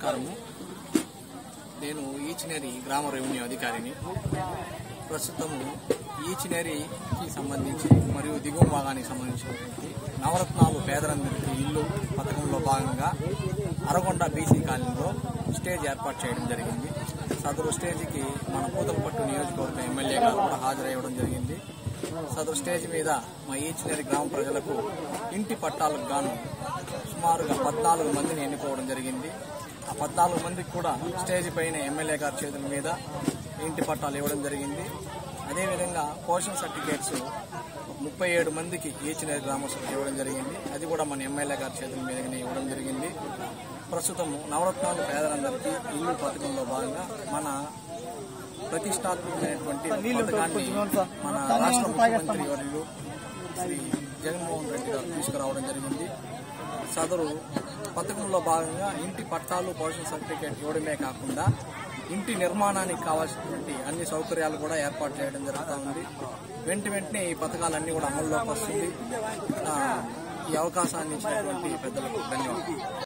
నమస్కారము నేను ఈచినేరి గ్రామ రెవెన్యూ అధికారిని ప్రస్తుతము ఈచినేరికి సంబంధించి మరియు దిగువ భాగానికి సంబంధించినటువంటి నవరత్నాలు పేదలందరికీ ఇల్లు పథకంలో భాగంగా అరగొండ బీసీ కాలనీలో స్టేజ్ ఏర్పాటు చేయడం జరిగింది సదరు స్టేజ్కి మన పూతలపట్టు నియోజకవర్గ ఎమ్మెల్యే గారు కూడా హాజరయ్యడం జరిగింది సదరు స్టేజ్ మీద మా ఈచినేరి గ్రామ ప్రజలకు ఇంటి పట్టాలకు గాను సుమారుగా పద్నాలుగు మందిని ఎన్నుకోవడం జరిగింది ఆ పద్నాలుగు మందికి కూడా స్టేజ్ పైన ఎమ్మెల్యే గారి చేతుల మీద ఇంటి పట్టాలు ఇవ్వడం జరిగింది అదేవిధంగా పోషన్ సర్టిఫికేట్స్ ముప్పై ఏడు మందికి ఈచినేరి గ్రామస్తులకు ఇవ్వడం జరిగింది అది కూడా మన ఎమ్మెల్యే గారి చేతుల మీదనే ఇవ్వడం జరిగింది ప్రస్తుతము నవరత్నాలు పేదలందరికీ ఇల్లు పథకంలో భాగంగా మన ప్రతిష్టాత్మకమైనటువంటి పథకాన్ని మన రాష్ట్ర ముఖ్యమంత్రి వర్యులు శ్రీ జగన్మోహన్ రెడ్డి గారు తీసుకురావడం జరిగింది సదరు పథకంలో భాగంగా ఇంటి పట్టాలు పోషణ సర్టిఫికేట్ ఇవ్వడమే కాకుండా ఇంటి నిర్మాణానికి కావాల్సినటువంటి అన్ని సౌకర్యాలు కూడా ఏర్పాటు చేయడం జరుగుతూ ఉంది వెంట వెంటనే ఈ పథకాలన్నీ కూడా అమల్లోకి వస్తుంది ఆ, ఈ అవకాశాన్ని ఇచ్చినటువంటి పెద్దలకు ధన్యవాదాలు